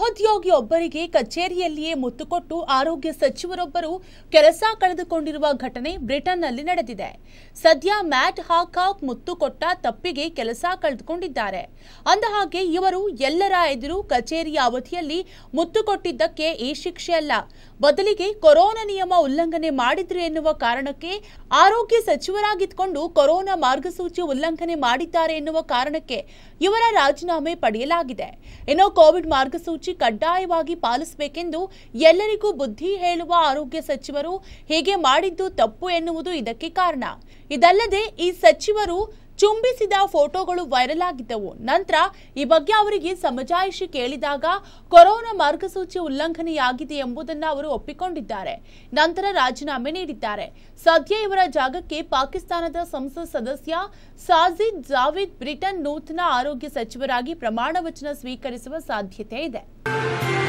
ಸಹೋದ್ಯೋಗಿಯೊಬ್ಬರಿಗೆ ಕಚೇರಿಯಲ್ಲಿಯೇ ಮುತ್ತು ಕೊಟ್ಟು ಆರೋಗ್ಯ ಸಚಿವರೊಬ್ಬರು ಕೆಲಸ ಕಳೆದುಕೊಂಡಿರುವ ಘಟನೆ ಬ್ರಿಟನ್ನಲ್ಲಿ ನಡೆದಿದೆ ಸದ್ಯ ಮ್ಯಾಟ್ ಹಾಕಾಕ್ ಮುತ್ತು ಕೊಟ್ಟ ತಪ್ಪಿಗೆ ಕೆಲಸ ಕಳೆದುಕೊಂಡಿದ್ದಾರೆ ಅಂದಹಾಗೆ ಇವರು ಎಲ್ಲರ ಎದುರು ಕಚೇರಿಯ ಅವಧಿಯಲ್ಲಿ ಮುತ್ತು ಕೊಟ್ಟಿದ್ದಕ್ಕೆ ಈ ಶಿಕ್ಷೆ ಅಲ್ಲ ಬದಲಿಗೆ ಕೊರೋನಾ ನಿಯಮ ಉಲ್ಲಂಘನೆ ಮಾಡಿದ್ರು ಎನ್ನುವ ಕಾರಣಕ್ಕೆ ಆರೋಗ್ಯ ಸಚಿವರಾಗಿದ್ದುಕೊಂಡು ಕೊರೋನಾ ಮಾರ್ಗಸೂಚಿ ಉಲ್ಲಂಘನೆ ಮಾಡಿದ್ದಾರೆ ಎನ್ನುವ ಕಾರಣಕ್ಕೆ ಇವರ ರಾಜೀನಾಮೆ ಪಡೆಯಲಾಗಿದೆ ಇನ್ನು ಕೋವಿಡ್ ಮಾರ್ಗಸೂಚಿ ಕಡ್ಡಾಯವಾಗಿ ಪಾಲಿಸಬೇಕೆಂದು ಎಲ್ಲರಿಗೂ ಬುದ್ಧಿ ಹೇಳುವ ಆರೋಗ್ಯ ಸಚಿವರು ಹೀಗೆ ಮಾಡಿದ್ದು ತಪ್ಪು ಎನ್ನುವುದು ಇದಕ್ಕೆ ಕಾರಣ ಇದಲ್ಲದೆ ಈ ಸಚಿವರು ಚುಂಬಿಸಿದ ಫೋಟೋಗಳು ವೈರಲ್ ಆಗಿದ್ದವು ನಂತರ ಈ ಬಗ್ಗೆ ಅವರಿಗೆ ಸಮಜಾಯಿಷಿ ಕೇಳಿದಾಗ ಕೊರೋನಾ ಮಾರ್ಗಸೂಚಿ ಉಲ್ಲಂಘನೆಯಾಗಿದೆ ಎಂಬುದನ್ನು ಅವರು ಒಪ್ಪಿಕೊಂಡಿದ್ದಾರೆ ನಂತರ ರಾಜೀನಾಮೆ ನೀಡಿದ್ದಾರೆ ಸದ್ಯ ಇವರ ಜಾಗಕ್ಕೆ ಪಾಕಿಸ್ತಾನದ ಸಂಸತ್ ಸದಸ್ಯ ಸಾಜಿದ್ ಜಾವಿದ್ ಬ್ರಿಟನ್ ನೂತನ ಆರೋಗ್ಯ ಸಚಿವರಾಗಿ ಪ್ರಮಾಣ ವಚನ ಸ್ವೀಕರಿಸುವ ಸಾಧ್ಯತೆ ಇದೆ